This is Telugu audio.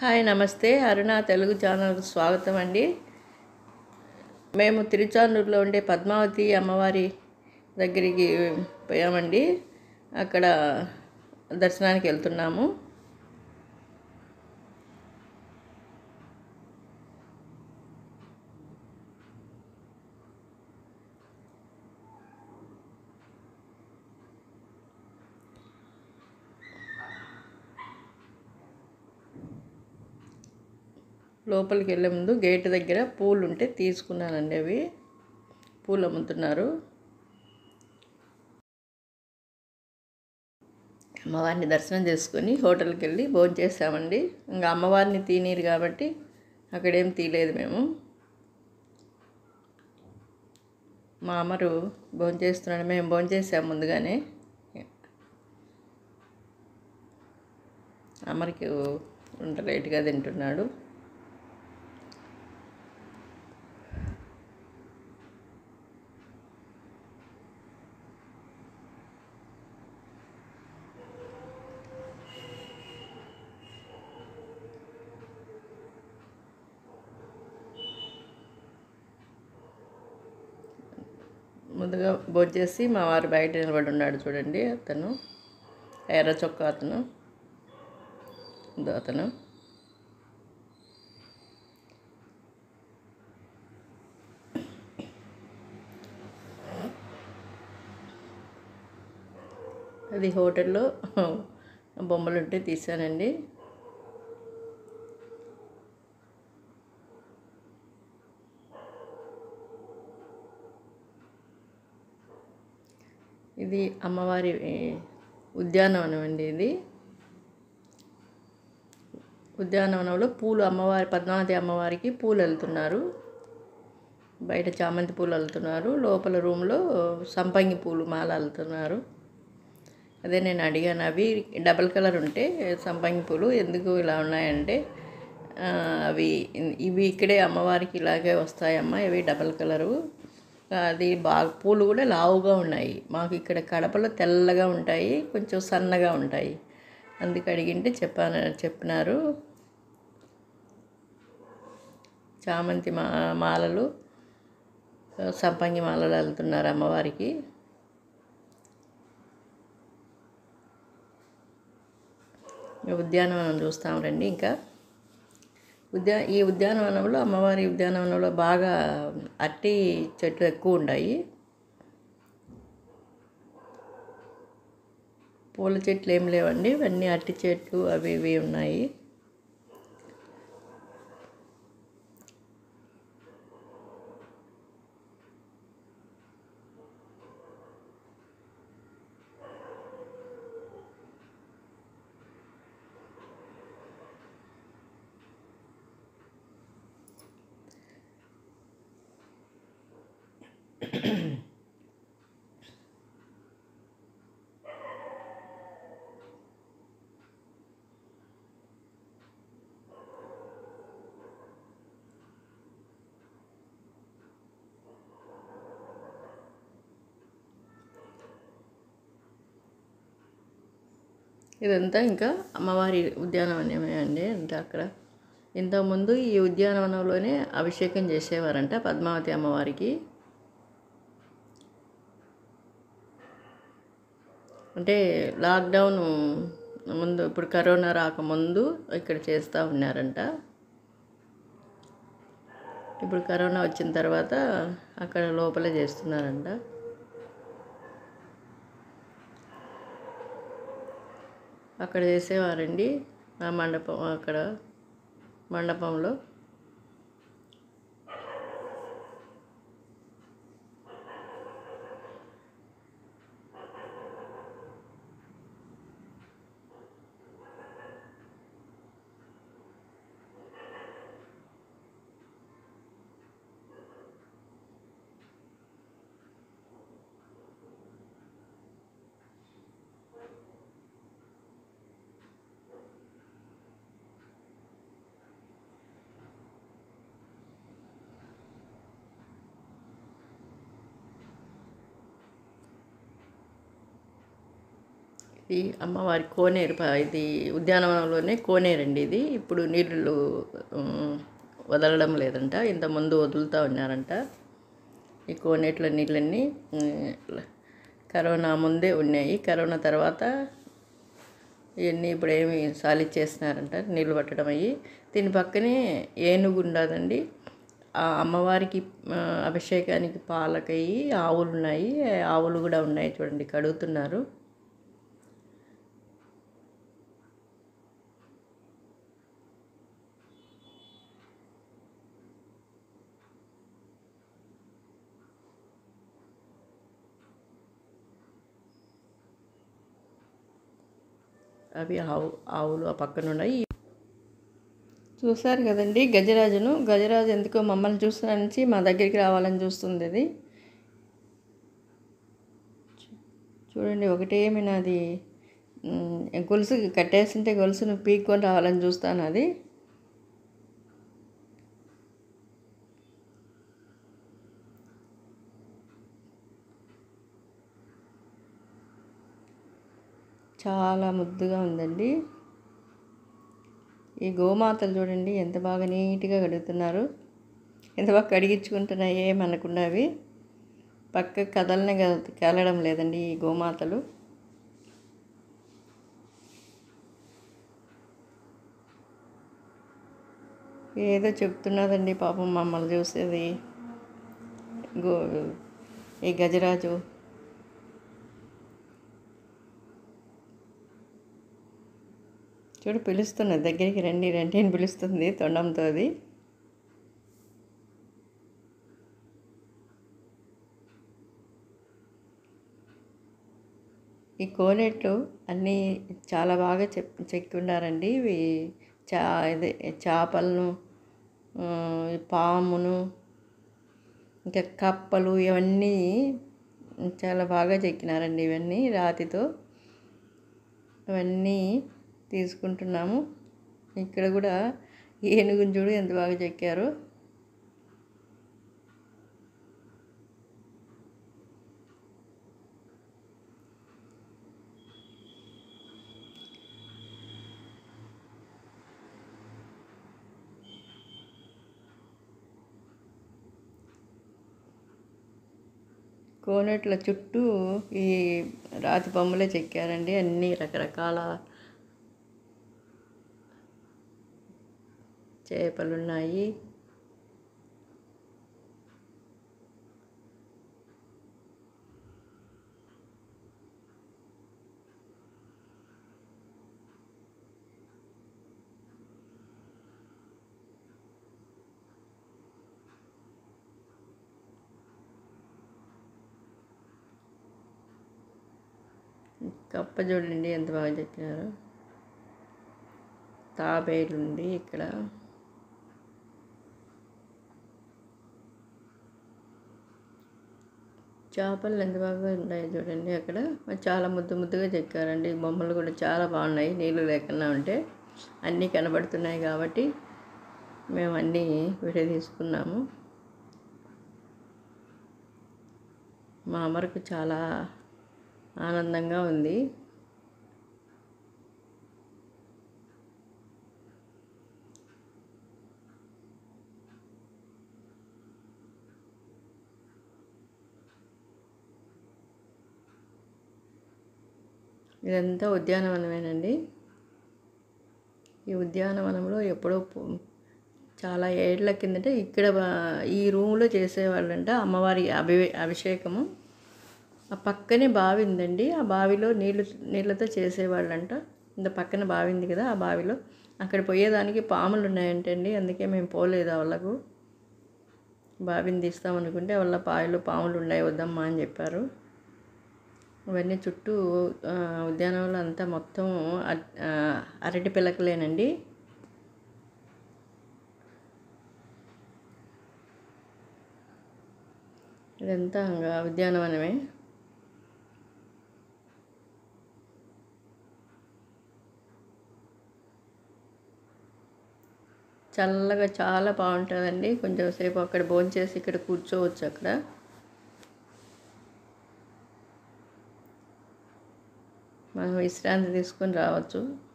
హాయ్ నమస్తే అరుణ తెలుగు ఛానల్కి స్వాగతం అండి మేము తిరుచానూరులో ఉండే పద్మావతి అమ్మవారి దగ్గరికి పోయామండి అక్కడ దర్శనానికి వెళ్తున్నాము లోపలికి వెళ్ళే ముందు గేట్ దగ్గర పూలు ఉంటే తీసుకున్నానండి అవి పూలు అమ్ముతున్నారు అమ్మవారిని దర్శనం చేసుకొని హోటల్కి వెళ్ళి భోజనం చేసామండి ఇంకా అమ్మవారిని తినీరు కాబట్టి అక్కడేం తీయలేదు మేము మా అమ్మరు భోజనం చేస్తున్నాడు మేము భోజనం చేసాము ముందుగానే అమ్మరికి వంట లేట్గా తింటున్నాడు ముందుగా భోంచేసి మా వారు బయట నిలబడి ఉన్నాడు చూడండి అతను ఎర్ర చొక్కా అతను ఇదో అతను అది హోటల్లో బొమ్మలు ఉంటే తీసానండి ఇది అమ్మవారి ఉద్యానవనం అండి ఇది ఉద్యానవనంలో పూలు అమ్మవారి పద్మావతి అమ్మవారికి పూలు వెళ్తున్నారు బయట చామంతి పూలు వెళ్తున్నారు లోపల రూమ్లో సంపంగి పూలు మాల వెళ్తున్నారు అదే నేను అడిగాను అవి డబల్ కలర్ ఉంటే సంపంగి పూలు ఎందుకు ఇలా ఉన్నాయంటే ఆ, అవి ఇవి ఇక్కడే అమ్మవారికి ఇలాగే వస్తాయమ్మా ఇవి డబల్ కలరు అది బాగా పూలు కూడా లావుగా ఉన్నాయి మాకు ఇక్కడ కడపలో తెల్లగా ఉంటాయి కొంచెం సన్నగా ఉంటాయి అందుకు అడిగింటే చెప్పాను చెప్పినారు చామంతి మా మాలలు సంపంగి మాలలు వెళ్తున్నారు అమ్మవారికి ఉద్యానవనం చూస్తాం రండి ఇంకా ఉద్యా ఈ ఉద్యానవనంలో అమ్మవారి ఉద్యానవనంలో బాగా అట్టి చెట్లు ఎక్కువ ఉన్నాయి పూల చెట్లు ఏం లేవండి ఇవన్నీ అట్టి చెట్లు అవి ఇవి ఉన్నాయి ఇదంతా ఇంకా అమ్మవారి ఉద్యానవనమే అండి అంతా అక్కడ ఇంతకుముందు ఈ ఉద్యానవనంలోనే అభిషేకం చేసేవారంట పద్మావతి అమ్మవారికి అంటే లాక్డౌన్ ముందు ఇప్పుడు కరోనా రాకముందు ఇక్కడ చేస్తూ ఉన్నారంట ఇప్పుడు కరోనా వచ్చిన తర్వాత అక్కడ లోపలే చేస్తున్నారంట అక్కడ చేసేవారండి ఆ మండపం అక్కడ మండపంలో ఇది అమ్మవారి కోనేరు ప- ఇది ఉద్యానవనంలోనే కోనేరండి ఇది ఇప్పుడు నీళ్ళు ఉమ్, వదలడం లేదంట ఇంతకుముందు వదులుతూ ఉన్నారంట ఈ కోనేట్ల నీళ్ళన్నీ ఉమ్, కరోనా ముందే ఉన్నాయి కరోనా తర్వాత ఇవన్నీ ఇప్పుడు ఏమి సాలిచ్చేస్తున్నారంట నీళ్ళు పట్టడం అయ్యి దీని పక్కనే ఏనుగు ఉండదండి ఆ అమ్మవారికి ఆ, అభిషేకానికి పాలకయ్యి ఆవులు ఉన్నాయి ఆవులు కూడా ఉన్నాయి చూడండి కడుగుతున్నారు అవి ఆవు ఆవులు ఆ పక్కన ఉన్నాయి చూశారు కదండి గజరాజును గజరాజు ఎందుకో మమ్మల్ని చూస్తున్న నుంచి మా దగ్గరికి రావాలని చూస్తుంది అది చూ- చూడండి ఒకటేమి నాది ఉమ్, గొలుసు కట్టేస్తుంటే గొలుసును పీక్కొని రావాలని చూస్తాను అది చాలా ముద్దుగా ఉందండి ఈ గోమాతలు చూడండి ఎంత బాగా నీట్గా కడుగుతున్నారు ఎంత బాగా కడిగించుకుంటున్నాయి ఏమనకుండా అవి పక్క కదలనే కద- కదలడం లేదండి ఈ గోమాతలు ఏదో చెప్తున్నదండి పాపం మమ్మల్ని చూసేది గో ఈ గజరాజు చూడు పిలుస్తున్నది దగ్గరికి రండి రండి అని పిలుస్తుంది తొండంతో అది ఈ కోనేట్లు అన్నీ చాలా బాగా చెక్ చెక్కి ఉన్నారండి ఇవి చా ఇది చేపలను ఆ, ఈ పామును ఇంకా కప్పలు ఇవన్నీ చాలా బాగా చెక్కినారండి ఇవన్నీ రాతితో అవన్నీ తీసుకుంటున్నాము ఇక్కడ కూడా ఏనుగుని చూడు ఎంత బాగా చెక్కారు కోనేట్ల చుట్టూ ఈ రాతి బొమ్మలే చెక్కారండి అన్ని రకరకాల చేపలు ఉన్నాయి కప్ప చూడండి ఎంత బాగా చెక్కినారు తాబేలు ఉంది ఇక్కడ చేపలు ఎంత బాగా ఉన్నాయి చూడండి అక్కడ మరి చాలా ముద్దు ముద్దుగా చెక్కారండి ఈ బొమ్మలు కూడా చాలా బాగున్నాయి నీళ్ళు లేకుండా ఉంటే అన్నీ కనబడుతున్నాయి కాబట్టి మేము అన్నీ వీడియో తీసుకున్నాము మా అమరకు చాలా ఆనందంగా ఉంది ఇదంతా ఉద్యానవనమేనండి ఈ ఉద్యానవనంలో ఎప్పుడో పు- చాలా ఏళ్ల కిందట ఇక్కడ బా- ఈ రూమ్లో చేసేవాళ్ళంట అమ్మవారి అభి అభిషేకము ఆ పక్కనే బావి ఉందండి ఆ బావిలో నీళ్ళు నీళ్ళతో చేసేవాళ్ళంట ఇంత పక్కన బావి ఉంది కదా ఆ బావిలో అక్కడ పోయేదానికి పాములు ఉన్నాయంటండి అందుకే మేము పోలేదు ఆ వాళ్ళకు బావిని తీస్తామనుకుంటే వాళ్ళ బావిలో పాములు ఉన్నాయి వద్దమ్మా అని చెప్పారు ఇవన్నీ చుట్టూ ఆ, ఉద్యానవనంలో అంతా మొత్తం అ- ఆ, అరటి పిలకలేనండి ఇదంతా ఇంకా ఉద్యానవనమే చల్లగా చాలా బాగుంటుందండి కొంచెం సేపు అక్కడ భోంచేసి ఇక్కడ కూర్చోవచ్చు అక్కడ మనం విశ్రాంతి తీసుకొని రావచ్చు